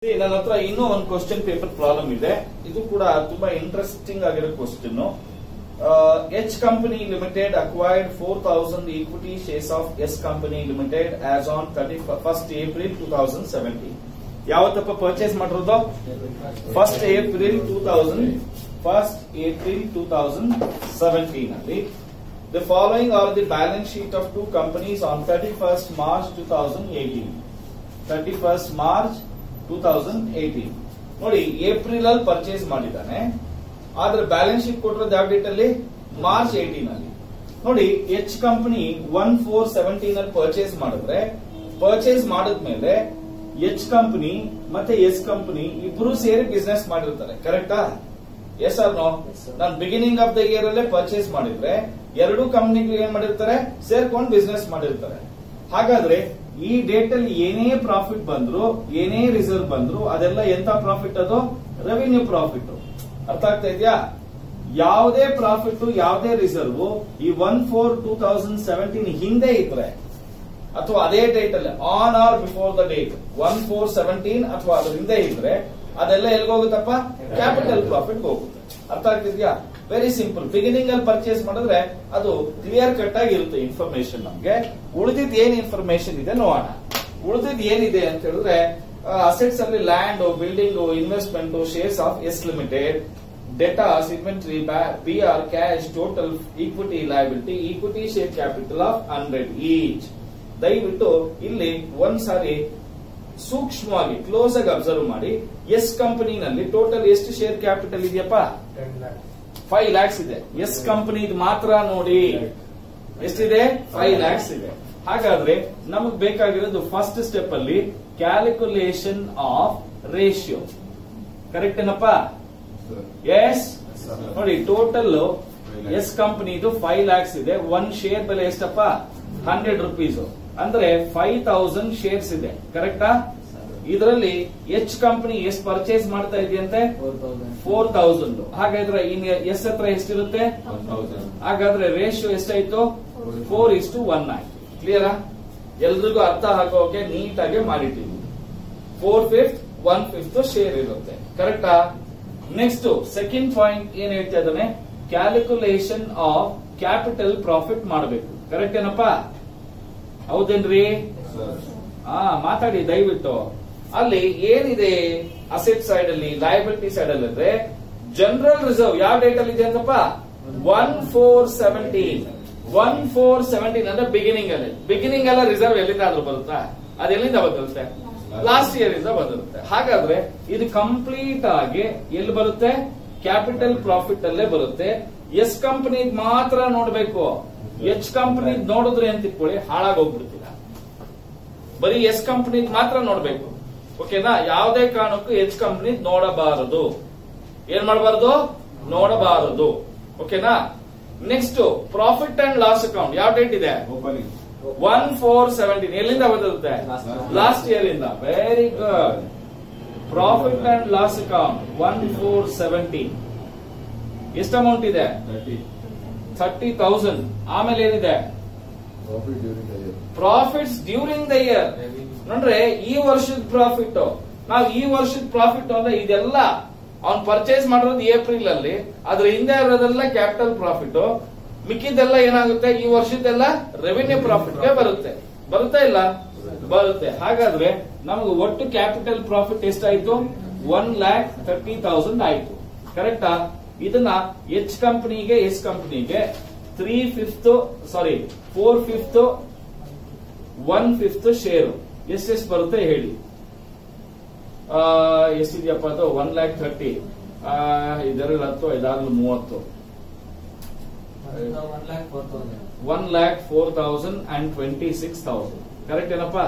ನನ್ನ ಹತ್ರ ಇನ್ನೂ ಒಂದು ಕ್ವಶನ್ ಪೇಪರ್ ಪ್ರಾಬ್ಲಮ್ ಇದೆ ಇದು ಕೂಡ ತುಂಬಾ ಇಂಟ್ರೆಸ್ಟಿಂಗ್ ಆಗಿರೋ question H company limited acquired four thousand equity shares of S company limited as on thirty first April two thousand seventeen ಯಾವತ್ತಪ್ಪ ಪರ್ಚೇಸ್ ಮಾಡಿರೋದು first April two thousand first April two thousand seventeen ಅಲ್ಲಿ the following are the balance sheet of two companies on thirty first March two thousand eighteen thirty first March two thousand eighteen ನೋಡಿ April ಅಲ್ಲಿ purchase ಮಾಡಿದ್ದಾನೆ ಆದ್ರೆ balance sheet ಕೊಟ್ಟಿರೋದು ಯಾವ date ಅಲ್ಲಿ March eighteen ಅಲ್ಲಿ ನೋಡಿ H company one four seventeen ಅಲ್ಲಿ ಪರ್ಚೇಸ್ ಮಾಡಿದ್ರೆ ಪರ್ಚೇಸ್ ಮಾಡಿದ್ಮೇಲೆ ಎಚ್ ಕಂಪನಿ ಮತ್ತೆ ಎಸ್ ಕಂಪನಿ ಇಬ್ರು ಸೇರಿ ಬಿಸ್ನೆಸ್ ಮಾಡಿರ್ತಾರೆ ಕರೆಕ್ಟಾ ಎಸ್ ಆರ್ ನೋ ನಾನು ಬಿಗಿನಿಂಗ್ ಆಫ್ ದ ಇಯರ್ ಅಲ್ಲೇ ಪರ್ಚೇಸ್ ಮಾಡಿದ್ರೆ ಎರಡು ಕಂಪನಿಗಳು ಏನ್ ಮಾಡಿರ್ತಾರೆ ಸೇರ್ಕೊಂಡು ಬಿಸ್ನೆಸ್ ಮಾಡಿರ್ತಾರೆ ಹಾಗಾದ್ರೆ ಈ ಡೇಟ್ ಅಲ್ಲಿ ಏನೇ ಪ್ರಾಫಿಟ್ ಬಂದ್ರು ಏನೇ ರಿಸರ್ವ್ ಬಂದ್ರು ಅದೆಲ್ಲ ಎಂತ ಪ್ರಾಫಿಟ್ ಅದು ರೆವಿನ್ಯೂ ಪ್ರಾಫಿಟ್ ಅರ್ಥ ಆಗ್ತಾ ಇದೆಯಾ ಯಾವುದೇ ಪ್ರಾಫಿಟ್ ಯಾವುದೇ ರಿಸರ್ವ್ ಈ one four two thousand seventeen ಹಿಂದೆ ಇದ್ರೆ ಅಥವಾ ಅದೇ ಡೇಟ್ ಅಲ್ಲಿ on or before the date one four seventeen ಅಥವಾ ಅದ್ರ ಹಿಂದೆ ಇದ್ರೆ ಅದೆಲ್ಲ ಎಲ್ಗೋಗುತ್ತಪ್ಪ ಕ್ಯಾಪಿಟಲ್ ಪ್ರಾಫಿಟ್ ಹೋಗುತ್ತೆ ಅರ್ಥ ಆಗ್ತಿದ್ಯಾ ವೆರಿ ಸಿಂಪಲ್ ಬಿಗಿನಿಂಗ್ ಅಲ್ಲಿ ಪರ್ಚೇಸ್ ಮಾಡಿದ್ರೆ ಅದು ಕ್ಲಿಯರ್ ಕಟ್ ಆಗಿ ಇರುತ್ತೆ ಇನ್ಫಾರ್ಮೇಶನ್ ನಮ್ಗೆ ಉಳಿದಿದ್ ಏನ್ ಇನ್ಫಾರ್ಮೇಶನ್ ಇದೆ ನೋಡೋಣ ಉಳಿದಿದ್ ಏನಿದೆ ಅಂತ ಹೇಳಿದ್ರೆ ಅಸೆಟ್ಸ್ ಅಲ್ಲಿ land building investment shares of S limited debtors inventory B R cash total equity liability equity share capital of hundred each ದಯವಿಟ್ಟು ಇಲ್ಲಿ ಒಂದ್ ಸಾರಿ ಸೂಕ್ಷ್ಮವಾಗಿ ಕ್ಲೋಸ್ ಆಗಿ ಅಬ್ಸರ್ವ್ ಮಾಡಿ ಎಸ್ ಕಂಪನಿನಲ್ಲಿ ಟೋಟಲ್ ಎಷ್ಟು ಶೇರ್ ಕ್ಯಾಪಿಟಲ್ ಇದೆಯಪ್ಪ ಫೈವ್ ಲ್ಯಾಕ್ಸ್ ಇದೆ ಎಸ್ ಕಂಪನಿ ಮಾತ್ರ ನೋಡಿ ಎಷ್ಟಿದೆ ಫೈವ್ ಲ್ಯಾಕ್ಸ್ ಇದೆ ಹಾಗಾದ್ರೆ ನಮಗ್ ಬೇಕಾಗಿರೋದು ಫಸ್ಟ್ ಸ್ಟೆಪ್ ಅಲ್ಲಿ ಕ್ಯಾಲ್ಕುಲೇಷನ್ ಆಫ್ ರೇಷಿಯೋ ಕರೆಕ್ಟ್ ಏನಪ್ಪ ಎಸ್ ನೋಡಿ ಟೋಟಲ್ ಎಸ್ ಕಂಪನಿದು ಫೈವ್ ಲ್ಯಾಕ್ಸ್ ಇದೆ ಒನ್ ಶೇರ್ ಬೆಲೆ ಎಷ್ಟಪ್ಪ ಹಂಡ್ರೆಡ್ ರುಪೀಸ್ ಅಂದ್ರೆ ಫೈವ್ ತೌಸಂಡ್ ಶೇರ್ಸ್ ಇದೆ ಕರೆಕ್ಟಾ ಇದರಲ್ಲಿ ಎಚ್ ಕಂಪನಿ ಎಷ್ಟು ಪರ್ಚೇಸ್ ಮಾಡ್ತಾ ಇದೆಯಂತೆ ಫೋರ್ ತೌಸಂಡ್ ಹಾಗಾದ್ರೆ ಇನ್ ಎಸ್ ಹತ್ರ ಎಷ್ಟಿರುತ್ತೆ ಹಾಗಾದ್ರೆ ರೇಷಿಯೋ ಎಷ್ಟಾಯ್ತು ಫೋರ್ ಇಸ್ ಟು ಒನ್ ಆಯ್ತು ಕ್ಲಿಯರಾ ಎಲ್ರಿಗೂ ಅರ್ಥ ಹಾಕೋಕೆ ನೀಟಾಗಿ ಮಾಡಿಟ್ಟಿದ್ವಿ four fifth one fifth share ಇರುತ್ತೆ ಕರೆಕ್ಟಾ ನೆಕ್ಸ್ಟ್ ಸೆಕೆಂಡ್ ಪಾಯಿಂಟ್ ಏನ್ ಹೇಳ್ತಾ ಇದ್ದಾನೆ ಕ್ಯಾಲ್ಕುಲೇಷನ್ ಆಫ್ ಕ್ಯಾಪಿಟಲ್ ಪ್ರಾಫಿಟ್ ಮಾಡಬೇಕು ಕರೆಕ್ಟ್ ಏನಪ್ಪಾ ಹೌದೇನ್ರಿ ಹಾ ಮಾತಾಡಿ ದಯವಿಟ್ಟು ಅಲ್ಲಿ ಏನಿದೆ ಅಸೆಟ್ ಸೈಡ್ ಅಲ್ಲಿ ಲಯಬಿಲಿಟಿ ಸೈಡ್ ಅಲ್ಲಿ ಅಂದ್ರೆ ಜನರಲ್ ರಿಸರ್ವ್ ಯಾವ ಡೇಟ್ ಅಲ್ಲಿ ಇದೆ ಅಂತಪ್ಪ one four seventeen one four seventeen ಅಂದ್ರೆ ಬಿಗಿನಿಂಗ್ ಅಲ್ಲಿ ಬಿಗಿನಿಂಗ್ ಎಲ್ಲ ರಿಸರ್ವ್ ಎಲ್ಲಿಂದಾದ್ರೂ ಬರುತ್ತಾ ಅದು ಎಲ್ಲಿಂದ ಬರುತ್ತೆ ಲಾಸ್ಟ್ ಇಯರ್ ಇಂದ ಬಂದಿರುತ್ತೆ ಹಾಗಾದ್ರೆ ಇದು ಕಂಪ್ಲೀಟ್ ಆಗಿ ಎಲ್ಲಿ ಬರುತ್ತೆ ಕ್ಯಾಪಿಟಲ್ ಪ್ರಾಫಿಟ್ ಅಲ್ಲೇ ಬರುತ್ತೆ ಎಸ್ ಕಂಪನಿ ಮಾತ್ರ ನೋಡ್ಬೇಕು ಎಚ್ ಕಂಪನಿ ನೋಡಿದ್ರೆ ಅಂತ ಇಟ್ಕೊಳ್ಳಿ ಹಾಳಾಗಿ ಹೋಗ್ಬಿಡ್ತೀರ ಬರೀ ಎಸ್ ಕಂಪನಿ ಮಾತ್ರ ನೋಡ್ಬೇಕು ಓಕೆನಾ ಯಾವುದೇ ಕಾರಣಕ್ಕೂ ಎಚ್ ಕಂಪನಿ ನೋಡಬಾರದು ಏನ್ ಮಾಡಬಾರದು ನೋಡಬಾರದು ಓಕೆನಾ next profit and loss account ಯಾವ ಡೇಟ್ ಇದೆ ಓಪನಿಂಗ್ ಒನ್ ಫೋರ್ ಸೆವೆಂಟೀನ್ ಎಲ್ಲಿಂದ ಬಂದಿರುತ್ತೆ Last year. ಲಾಸ್ಟ್ ಇಯರ್ ಇಂದ very good profit and loss account one four seventeen ಎಷ್ಟು ಅಮೌಂಟ್ ಇದೆ ತರ್ಟಿ ಥರ್ಟಿ ತೌಸಂಡ್ ಆಮೇಲೆ ಏನಿದೆ profit during the year profits during the year ನೋಡ್ರೆ ಈ ವರ್ಷದ ಪ್ರಾಫಿಟ್ ನಾವು ಈ ವರ್ಷದ ಪ್ರಾಫಿಟ್ ಅಂದ್ರೆ ಇದೆಲ್ಲ ಅವ್ನ್ ಪರ್ಚೇಸ್ ಮಾಡಿರೋದು ಏಪ್ರಿಲ್ ಅಲ್ಲಿ ಅದ್ರ ಹಿಂದೆ ಇರೋದೆಲ್ಲ ಕ್ಯಾಪಿಟಲ್ ಪ್ರಾಫಿಟ್ ಮಿಕ್ಕಿದ್ದೆಲ್ಲ ಏನಾಗುತ್ತೆ ಈ ವರ್ಷದ್ದೆಲ್ಲ ರೆವಿನ್ಯೂ ಪ್ರಾಫಿಟ್ ಗೆ ಬರುತ್ತೆ ಬರುತ್ತಾ ಇಲ್ಲ ಬರುತ್ತೆ ಹಾಗಾದ್ರೆ ನಮಗೆ ಒಟ್ಟು ಕ್ಯಾಪಿಟಲ್ ಪ್ರಾಫಿಟ್ ಎಷ್ಟಾಯ್ತು ಒನ್ ಲ್ಯಾಕ್ ತರ್ಟಿ ತೌಸಂಡ್ ಆಯ್ತು ಕರೆಕ್ಟಾ ಇದನ್ನ ಎಚ್ ಕಂಪನಿಗೆ ಎಸ್ ಕಂಪನಿಗೆ three fifth sorry four fifth one fifth share ಎಷ್ಟೆಷ್ಟು ಬರುತ್ತೆ ಹೇಳಿ ಆ, ಎಷ್ಟಿದೆಯಪ್ಪ ಅದು ಒನ್ ಲ್ಯಾಕ್ ಥರ್ಟಿ ಇದೆರಡು ಹತ್ತು ಐದಾರು ಮೂವತ್ತು one lakh four thousand and twenty six thousand correct ಏನಪ್ಪ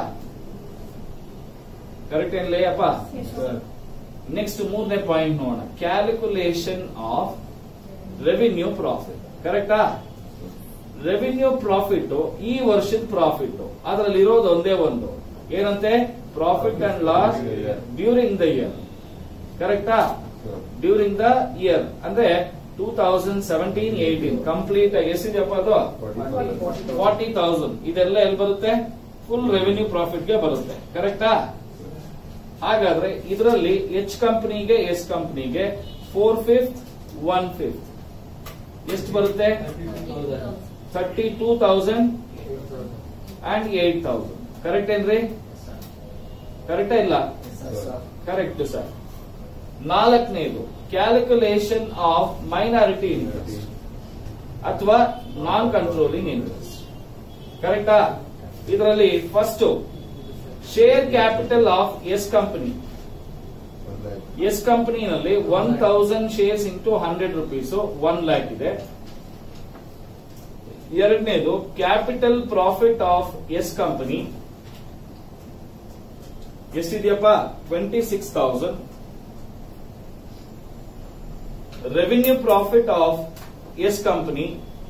ಕರೆಕ್ಟ್ ಏನ್ಲೇ ಅಪ್ಪ ನೆಕ್ಸ್ಟ್ ಮೂರನೇ ಪಾಯಿಂಟ್ ನೋಡೋಣ ಕ್ಯಾಲ್ಕುಲೇಷನ್ ಆಫ್ ರೆವಿನ್ಯೂ ಪ್ರಾಫಿಟ್ ಕರೆಕ್ಟಾ ರೆವಿನ್ಯೂ ಪ್ರಾಫಿಟ್ ಈ ವರ್ಷದ ಪ್ರಾಫಿಟ್ ಅದರಲ್ಲಿ ಇರೋದು ಒಂದೇ ಒಂದು ಏನಂತೆ profit and loss during the year ಕರೆಕ್ಟಾ ಡ್ಯೂರಿಂಗ್ ದ ಇಯರ್ ಅಂದ್ರೆ two thousand seventeen eighteen complete ಎಷ್ಟಿದೆಯಪ್ಪ ಅದು ಫಾರ್ಟಿ ತೌಸಂಡ್ ಇದೆಲ್ಲ ಎಲ್ಲಿ ಬರುತ್ತೆ ಫುಲ್ ರೆವಿನ್ಯೂ ಪ್ರಾಫಿಟ್ ಗೆ ಬರುತ್ತೆ ಕರೆಕ್ಟಾ ಹಾಗಾದ್ರೆ ಇದರಲ್ಲಿ ಎಚ್ ಕಂಪನಿಗೆ ಎಸ್ ಕಂಪನಿಗೆ ಫೋರ್ ಫಿಫ್ತ್ ಒನ್ ಫಿಫ್ತ್ ಎಷ್ಟು ಬರುತ್ತೆ thirty two thousand and eight thousand correct ಏನ್ರಿ ಕರೆಕ್ಟಾ ಇಲ್ಲ ಕರೆಕ್ಟ್ ಸರ್ ನಾಲ್ಕನೇದು ಕ್ಯಾಲ್ಕುಲೇಷನ್ ಆಫ್ ಮೈನಾರಿಟಿ ಇಂಟ್ರೆಸ್ಟ್ ಅಥವಾ ನಾನ್ ಕಂಟ್ರೋಲಿಂಗ್ ಇಂಟ್ರೆಸ್ಟ್ ಕರೆಕ್ಟಾ ಇದರಲ್ಲಿ first share capital of S company One lakh. S ಕಂಪನಿನಲ್ಲಿ one thousand shares into hundred rupees one lakh ಇದೆ ಎರಡನೇದು capital profit of S company ಎಷ್ಟಿದೆಯಪ್ಪ twenty six thousand revenue profit of S company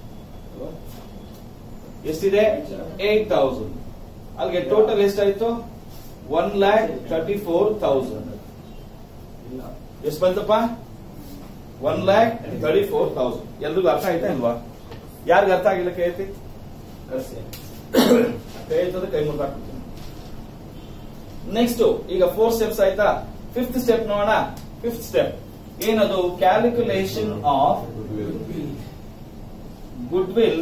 ಎಷ್ಟಿದೆ eight thousand ಅಲ್ಲಿಗೆ total ಎಷ್ಟಾಯ್ತು one lakh thirty four thousand ಎಷ್ಟು ಬಂತಪ್ಪ one lakh thirty four thousand ಎಲ್ರಿಗೂ ಅರ್ಥ ಆಯ್ತಾ ಇಲ್ವಾ ಯಾರಿಗ ಅರ್ಥ ಆಗಿಲ್ಲ ಕೈ ಎತ್ತಿ ಕೈ ಎತ್ತದ ಕೈ ಮುರ್ದು ಹಾಕ್ಬಿಡ್ತೀನಿ ನೆಕ್ಸ್ಟ್ ಈಗ ಫೋರ್ ಸ್ಟೆಪ್ಸ್ ಆಯ್ತಾ ಫಿಫ್ತ್ ಸ್ಟೆಪ್ ನೋಡೋಣ ಫಿಫ್ತ್ ಸ್ಟೆಪ್ ಏನದು calculation of Goodwill. Goodwill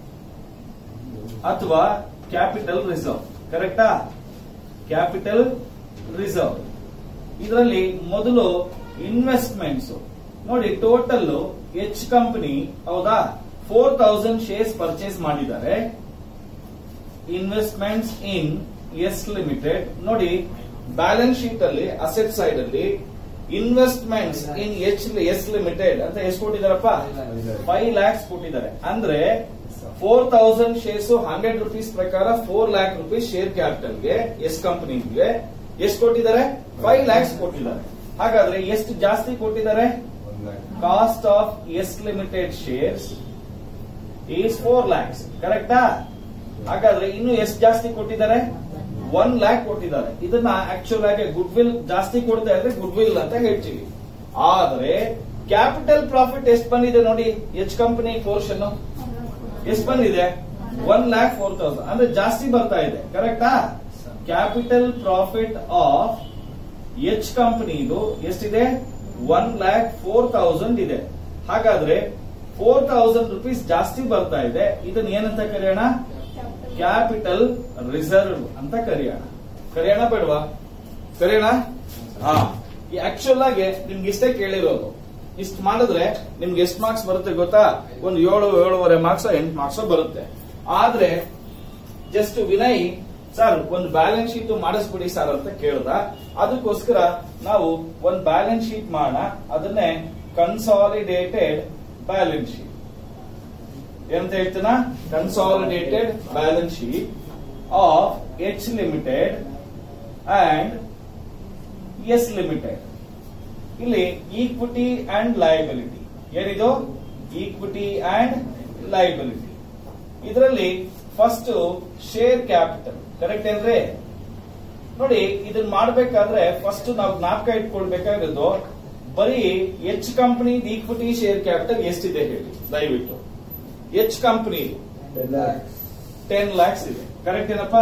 ಅಥವಾ ಕ್ಯಾಪಿಟಲ್ ರಿಸರ್ವ್ ಕರೆಕ್ಟಾ ಕ್ಯಾಪಿಟಲ್ ರಿಸರ್ವ್ ಇದರಲ್ಲಿ ಮೊದಲು ಇನ್ವೆಸ್ಟ್ಮೆಂಟ್ಸ್ ನೋಡಿ ಟೋಟಲ್ ಎಚ್ ಕಂಪನಿ ಹೌದಾ ಫೋರ್ ತೌಸಂಡ್ ಶೇರ್ಸ್ ಪರ್ಚೇಸ್ ಮಾಡಿದ್ದಾರೆ ಇನ್ವೆಸ್ಟ್ಮೆಂಟ್ಸ್ ಇನ್ ಎಸ್ ಲಿಮಿಟೆಡ್ ನೋಡಿ ಬ್ಯಾಲೆನ್ಸ್ ಶೀಟ್ ಅಲ್ಲಿ ಅಸೆಟ್ ಸೈಡ್ ಅಲ್ಲಿ investments in H S limited ಅಂತ ಎಷ್ಟು ಕೊಟ್ಟಿದಾರಪ್ಪ ಫೈವ್ ಲ್ಯಾಕ್ಸ್ ಕೊಟ್ಟಿದ್ದಾರೆ ಅಂದ್ರೆ four thousand shares hundred rupees ಪ್ರಕಾರ four lakh rupees share ಕ್ಯಾಪಿಟಲ್ಗೆ S ಕಂಪನಿಗೆ ಎಷ್ಟು ಕೊಟ್ಟಿದ್ದಾರೆ ಫೈವ್ ಲ್ಯಾಕ್ಸ್ ಕೊಟ್ಟಿದ್ದಾರೆ ಹಾಗಾದ್ರೆ ಎಷ್ಟು ಜಾಸ್ತಿ ಕೊಟ್ಟಿದ್ದಾರೆ One lakh. Cost of S limited shares is four lakhs ಕರೆಕ್ಟಾ ಹಾಗಾದ್ರೆ ಇನ್ನು ಎಷ್ಟು ಜಾಸ್ತಿ ಕೊಟ್ಟಿದ್ದಾರೆ ಒನ್ ಲ್ಯಾಕ್ ಕೊಟ್ಟಿದ್ದಾರೆ ಇದನ್ನ ಆಕ್ಚುಲ್ ಆಗಿ ಗುಡ್ ವಿಲ್ ಜಾಸ್ತಿ ಕೊಡ್ತಾ ಇದ್ರೆ ಗುಡ್ ವಿಲ್ ಅಂತ ಹೇಳ್ತೀವಿ ಆದ್ರೆ ಕ್ಯಾಪಿಟಲ್ ಪ್ರಾಫಿಟ್ ಎಷ್ಟು ಬಂದಿದೆ ನೋಡಿ ಎಚ್ ಕಂಪನಿ ಪೋರ್ಷನ್ ಎಷ್ಟು ಬಂದಿದೆ ಒನ್ ಲ್ಯಾಕ್ ಫೋರ್ ತೌಸಂಡ್ ಅಂದ್ರೆ ಜಾಸ್ತಿ ಬರ್ತಾ ಇದೆ ಕರೆಕ್ಟಾ ಕ್ಯಾಪಿಟಲ್ ಪ್ರಾಫಿಟ್ ಆಫ್ ಎಚ್ ಕಂಪನಿದು ಎಷ್ಟಿದೆ ಒನ್ ಲ್ಯಾಕ್ ಫೋರ್ ತೌಸಂಡ್ ಇದೆ ಹಾಗಾದ್ರೆ ಫೋರ್ ತೌಸಂಡ್ ರುಪೀಸ್ ಜಾಸ್ತಿ ಬರ್ತಾ ಇದೆ ಇದನ್ನ ಏನಂತ ಕರೆಯೋಣ ಕ್ಯಾಪಿಟಲ್ ರಿಸರ್ವ್ ಅಂತ ಕರೆಯೋಣ ಕರೆಯೋಣ ಬೇಡವಾ ಕರೆಯೋಣ ಹಾ ಈ ಆಕ್ಚುಲ್ ಆಗಿ ನಿಮ್ಗೆ ಇಷ್ಟೇ ಕೇಳಿರೋದು ಇಷ್ಟು ಮಾಡಿದ್ರೆ ನಿಮ್ಗೆ ಎಷ್ಟು ಮಾರ್ಕ್ಸ್ ಬರುತ್ತೆ ಗೊತ್ತಾ ಒಂದು ಏಳು ಏಳುವರೆ ಮಾರ್ಕ್ಸ್ ಎಂಟು ಮಾರ್ಕ್ಸ್ ಬರುತ್ತೆ ಆದ್ರೆ ಜಸ್ಟ್ ವಿನಯ್ ಸರ್ ಒಂದು ಬ್ಯಾಲೆನ್ಸ್ ಶೀಟ್ ಮಾಡಿಸ್ಬಿಡಿ ಸರ್ ಅಂತ ಕೇಳ್ದ ಅದಕ್ಕೋಸ್ಕರ ನಾವು ಒಂದು ಬ್ಯಾಲೆನ್ಸ್ ಶೀಟ್ ಮಾಡೋಣ ಅದನ್ನೇ ಕನ್ಸಾಲಿಡೇಟೆಡ್ ಬ್ಯಾಲೆನ್ಸ್ ಶೀಟ್ ಏನಂತ ಹೇಳ್ತೀನ consolidated balance sheet of H limited and S limited ಇಲ್ಲಿ ಈಕ್ವಿಟಿ ಅಂಡ್ ಲಯಬಿಲಿಟಿ ಏನಿದು ಈಕ್ವಿಟಿ ಅಂಡ್ ಲಯಬಿಲಿಟಿ ಇದರಲ್ಲಿ ಫಸ್ಟ್ ಶೇರ್ ಕ್ಯಾಪಿಟಲ್ ಕರೆಕ್ಟ್ ಏನ್ರಿ ನೋಡಿ ಇದನ್ನ ಮಾಡ್ಬೇಕಾದ್ರೆ ಫಸ್ಟ್ ನಾವು ಜ್ಞಾಪಕ ಇಟ್ಕೊಳ್ಬೇಕಾಗಿರೋದು ಬರೀ H company equity share capital ಎಷ್ಟಿದೆ ಹೇಳಿ ದಯವಿಟ್ಟು H company Ten lakhs. Ten lakhs ಇದೆ ಕರೆಕ್ಟ್ ಏನಪ್ಪಾ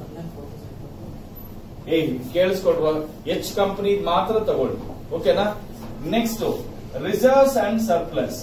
ಏ ಕೇಳಿಸ್ಕೊಡ್ವ ಎಚ್ ಕಂಪನಿ ಮಾತ್ರ ತಗೊಳ್ಳಿ ಓಕೆನಾ ನೆಕ್ಸ್ಟ್ ರಿಸರ್ವ್ಸ್ ಅಂಡ್ ಸರ್ಪ್ಲಸ್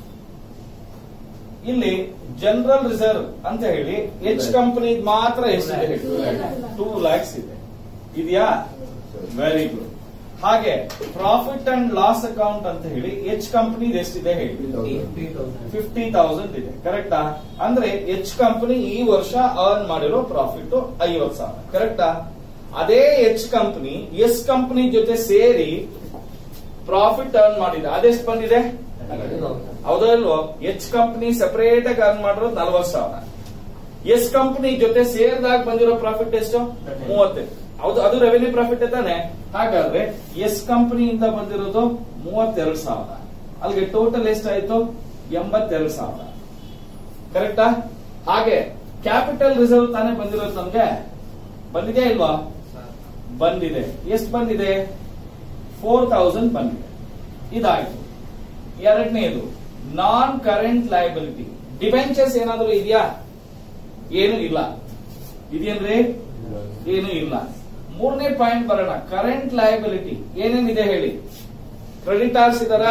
ಇಲ್ಲಿ ಜನರಲ್ ರಿಸರ್ವ್ ಅಂತ ಹೇಳಿ ಎಚ್ ಕಂಪನಿ ಮಾತ್ರ ಎಷ್ಟಿದೆ ಟೂ ಲ್ಯಾಕ್ಸ್ ಇದೆ ಇದೆಯಾ ವೆರಿ ಗುಡ್ ಹಾಗೆ ಪ್ರಾಫಿಟ್ ಅಂಡ್ ಲಾಸ್ ಅಕೌಂಟ್ ಅಂತ ಹೇಳಿ ಎಚ್ ಕಂಪನಿ ಎಷ್ಟಿದೆ ಹೇಳಿ Fifty thousand. ಫಿಫ್ಟಿ ತೌಸಂಡ್ ಇದೆ ಕರೆಕ್ಟಾ ಅಂದ್ರೆ ಎಚ್ ಕಂಪನಿ ಈ ವರ್ಷ ಅರ್ನ್ ಮಾಡಿರೋ ಪ್ರಾಫಿಟ್ ಐವತ್ ಸಾವಿರ ಕರೆಕ್ಟಾ ಅದೇ ಎಚ್ ಕಂಪನಿ ಎಸ್ ಕಂಪನಿ ಜೊತೆ ಸೇರಿ ಪ್ರಾಫಿಟ್ ಅರ್ನ್ ಮಾಡಿದೆ ಅದೆಷ್ಟು ಬಂದಿದೆ ಹೌದಾ ಇಲ್ವೋ ಎಚ್ ಕಂಪನಿ ಸಪರೇಟ್ ಆಗಿ ಅರ್ನ್ ಮಾಡಿರೋದು ನಲ್ವತ್ ಸಾವಿರ ಎಸ್ ಕಂಪನಿ ಜೊತೆ ಸೇರಿದಾಗ ಬಂದಿರೋ ಪ್ರಾಫಿಟ್ ಎಷ್ಟು ಮೂವತ್ತೈದು ಹೌದು ಅದು ರೆವೆನ್ಯೂ ಪ್ರಾಫಿಟ್ ತಾನೆ ಹಾಗಾದ್ರೆ ಎಸ್ ಕಂಪನಿಯಿಂದ ಬಂದಿರೋದು ಮೂವತ್ತೆರಡು ಸಾವಿರ ಅಲ್ಲಿಗೆ ಟೋಟಲ್ ಎಷ್ಟಾಯ್ತು ಎಂಬತ್ತೆರಡು ಸಾವಿರ ಕರೆಕ್ಟಾ ಹಾಗೆ ಕ್ಯಾಪಿಟಲ್ ರಿಸರ್ವ್ ತಾನೇ ಬಂದಿರೋದು ನಮ್ಗೆ ಬಂದಿದೆಯಾ ಇಲ್ವಾ ಬಂದಿದೆ ಎಷ್ಟು ಬಂದಿದೆ ಫೋರ್ ತೌಸಂಡ್ ಬಂದಿದೆ ಇದಾಯ್ತು ಎರಡನೇದು ನಾನ್ ಕರೆಂಟ್ ಲಯಬಿಲಿಟಿ ಡಿಬೆಂಚರ್ಸ್ ಏನಾದರೂ ಇದೆಯಾ ಏನು ಇಲ್ಲ ಇದೆಯೇನ್ರಿ ಏನು ಇಲ್ಲ ಮೂರನೇ ಪಾಯಿಂಟ್ ಬರೋಣ ಕರೆಂಟ್ ಲಯಬಿಲಿಟಿ ಏನೇನಿದೆ ಹೇಳಿ ಕ್ರೆಡಿಟಾರ್ಸ್ ಇದಾರಾ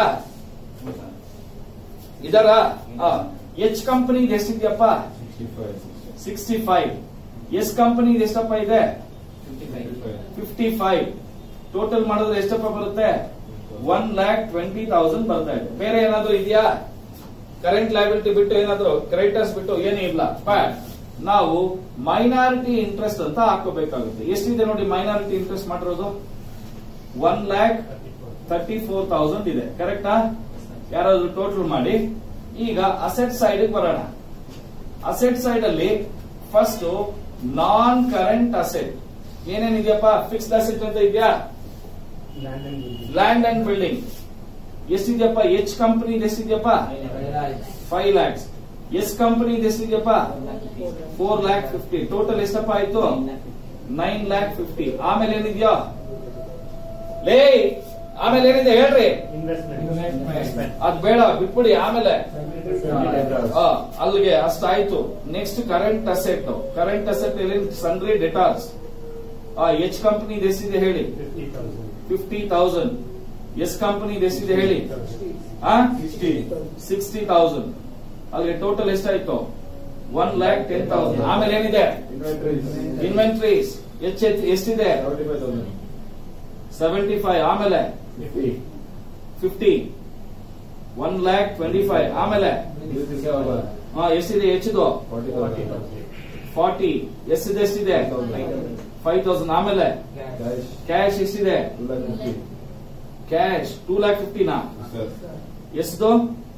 ಇದಾರಾ ಎಚ್ ಕಂಪನಿ ಎಷ್ಟಿದ್ಯಪ್ಪ ಸಿಕ್ಸ್ಟಿ ಫೈವ್ ಎಸ್ ಕಂಪನಿ ಎಷ್ಟಪ್ಪ ಇದೆ ಫಿಫ್ಟಿ ಫೈವ್ ಟೋಟಲ್ ಮಾಡಿದ್ರೆ ಎಷ್ಟಪ್ಪ ಬರುತ್ತೆ ಒನ್ ಲ್ಯಾಕ್ ಟ್ವೆಂಟಿ ತೌಸಂಡ್ ಬರ್ತಾ ಇದೆ ಬೇರೆ ಏನಾದ್ರು ಇದೆಯಾ ಕರೆಂಟ್ ಲೈಬಿಲಿಟಿ ಬಿಟ್ಟು ಏನಾದ್ರು ಕ್ರೆಡಿಟರ್ಸ್ ಬಿಟ್ಟು ಏನೂ ಇಲ್ಲ ಬಟ್ ನಾವು ಮೈನಾರಿಟಿ ಇಂಟ್ರೆಸ್ಟ್ ಅಂತ ಹಾಕೋಬೇಕಾಗುತ್ತೆ ಎಷ್ಟಿದೆ ನೋಡಿ ಮೈನಾರಿಟಿ ಇಂಟ್ರೆಸ್ಟ್ ಮಾಡಿರೋದು one lakh thirty four thousand ಇದೆ ಕರೆಕ್ಟಾ ಯಾರಾದ್ರೂ ಟೋಟಲ್ ಮಾಡಿ ಈಗ ಅಸೆಟ್ ಸೈಡ್ ಬರೋಣ ಅಸೆಟ್ ಸೈಡ್ ಅಲ್ಲಿ ಫಸ್ಟ್ ನಾನ್ ಕರೆಂಟ್ ಅಸೆಟ್ ಏನೇನಿದೆಯಪ್ಪ ಫಿಕ್ಸ್ಡ್ ಅಸೆಟ್ ಅಂತ ಇದೆಯಾ ಲ್ಯಾಂಡ್ ಅಂಡ್ ಬಿಲ್ಡಿಂಗ್ ಎಷ್ಟಿದೆಯಪ್ಪ ಎಚ್ ಕಂಪನಿ ಎಷ್ಟಿದೆಯಪ್ಪ ಫೈವ್ ಲ್ಯಾಕ್ಸ್ ಎಸ್ ಕಂಪನಿ ಎಷ್ಟಿದೆಯಪ್ಪ ಫೋರ್ ಲ್ಯಾಕ್ ಫಿಫ್ಟಿ ಟೋಟಲ್ ಎಷ್ಟಪ್ಪ ಆಯ್ತು ನೈನ್ ಲ್ಯಾಕ್ ಫಿಫ್ಟಿ ಆಮೇಲೆ ಏನಿದ್ಯಾ ಲೇ ಆಮೇಲೆ ಏನಿದೆ ಹೇಳ್ರಿ ಅದ್ ಬೇಡ ಬಿಟ್ಬಿಡಿ ಆಮೇಲೆ ಆ, ಅಲ್ಲಿಗೆ ಅಷ್ಟಾಯ್ತು next current asset current asset sundry debtors H company ಎಷ್ಟಿದೆ ಹೇಳಿ ಫಿಫ್ಟಿ ತೌಸಂಡ್ ಎಸ್ ಕಂಪನಿ ಎಷ್ಟಿದೆ ಹೇಳಿ ಸಿಕ್ಸ್ಟಿ ತೌಸಂಡ್ ಅಲ್ಲಿಗೆ ಟೋಟಲ್ ಎಷ್ಟಾಯ್ತು ಒನ್ ಲ್ಯಾಕ್ ಟೆನ್ ತೌಸಂಡ್ ಆಮೇಲೆ ಏನಿದೆ ಇನ್ವೆಂಟ್ರೀಸ್ ಎಚ್ ಎಚ್ ಎಷ್ಟಿದೆ ಸೆವೆಂಟಿ ಫೈವ್ ಆಮೇಲೆ fifty one lakh twenty five ಆಮೇಲೆ ಹಾ, ಎಷ್ಟಿದೆ ಹೆಚ್ಚಿದು ಫಾರ್ಟಿ ಎಷ್ಟಿದೆ ಎಷ್ಟಿದೆ ಫೈವ್ ತೌಸಂಡ್ ಆಮೇಲೆ ಕ್ಯಾಶ್ ಎಷ್ಟಿದೆ ಕ್ಯಾಶ್ ಟೂ ಲ್ಯಾಕ್ ಫಿಫ್ಟಿನಾ ಎಷ್ಟು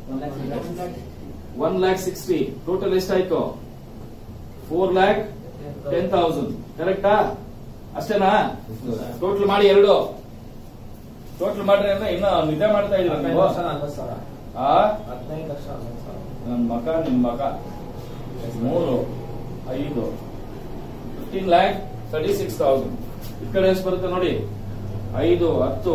ಒನ್ ಲ್ಯಾಕ್ ಸಿಕ್ಸ್ಟಿ ಟೋಟಲ್ ಎಷ್ಟಾಯ್ತು ಫೋರ್ ಲ್ಯಾಕ್ ಟೆನ್ ತೌಸಂಡ್ ಕರೆಕ್ಟಾ ಅಷ್ಟೇನಾ ಟೋಟಲ್ ಮಾಡಿ ಎರಡು ಟೋಟಲ್ ಮಾಡ್ರಿ ಅಂದ್ರೆ ಇನ್ನ ನಿದ್ದೆ ಮಾಡ್ತಾ ಇದೀರ ನೀವು ಆ ನನ್ ಮಕ ನಿಮ್ ಮಕ ಮೂರು ಐದು fifteen lakh thirty six thousand ಈ ಕಡೆ ಎಷ್ಟು ಬರುತ್ತೆ ನೋಡಿ ಐದು ಹತ್ತು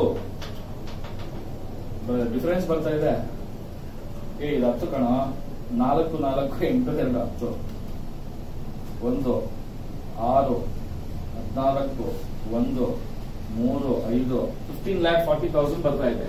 ಡಿಫರೆನ್ಸ್ ಬರ್ತಾ ಇದೆ ಏ ಇದು ಹತ್ತು ಕಣ ನಾಲ್ಕು ನಾಲ್ಕು ಎಂಟು ಎರಡು ಹತ್ತು ಒಂದು ಆರು ಹದಿನಾಲ್ಕು ಒಂದು ಮೂರು ಐದು ಫಿಫ್ಟೀನ್ ಲ್ಯಾಕ್ ಫಾರ್ಟಿ ತೌಸಂಡ್ ಬರ್ತಾ ಇದೆ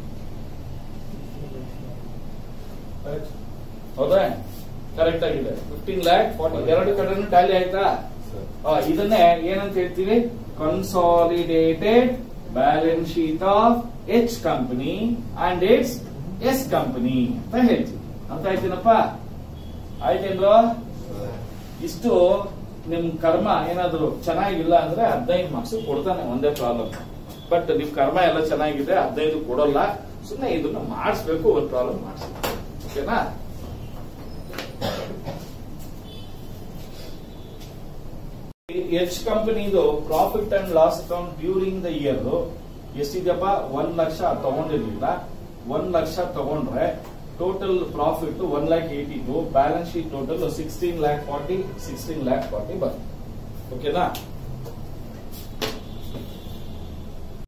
ಹೌದಾ ಕರೆಕ್ಟ್ ಆಗಿದೆ ಫಿಫ್ಟೀನ್ ಲ್ಯಾಕ್ ಫಾರ್ಟಿ ಎರಡು ಕಡೆನೂ ಟ್ಯಾಲಿ ಆಯ್ತಾ ಆ, ಇದನ್ನೇ ಏನಂತ ಹೇಳ್ತೀವಿ consolidated balance sheet of H company and its S company ಅಂತ ಹೇಳ್ತೀವಿ ಅಂತ ಆಯ್ತೇನಪ್ಪ ಆಯ್ತೇನ್ರೋ ಇಷ್ಟು ನಿಮ್ ಕರ್ಮ ಏನಾದ್ರು ಚೆನ್ನಾಗಿಲ್ಲ ಅಂದ್ರೆ ಹದಿನೈದು ಮಾರ್ಕ್ಸ್ ಕೊಡ್ತಾನೆ ಒಂದೇ ಪ್ರಾಬ್ಲಮ್ ಬಟ್ ನಿಮ್ ಕರ್ಮ ಎಲ್ಲ ಚೆನ್ನಾಗಿದೆ ಹದಿನೈದು ಕೊಡಲ್ಲ ಸುಮ್ಮನೆ ಇದನ್ನ ಮಾಡಿಸ್ಬೇಕು ಒಂದು ಪ್ರಾಬ್ಲಮ್ ಮಾಡಿಸ್ಬೇಕು ಓಕೆನಾ ಎಚ್ ಕಂಪನಿದು profit and loss account during the year ಎಷ್ಟಿದೆಯಪ್ಪ ಒಂದ್ ಲಕ್ಷ ತಗೊಂಡಿರ್ಲಿಲ್ಲ ಒಂದ್ ಲಕ್ಷ ತಗೊಂಡ್ರೆ total profit one lakh eighty two balance sheet total sixteen lakh forty sixteen lakh forty ಬರುತ್ತೆ ಓಕೆನಾ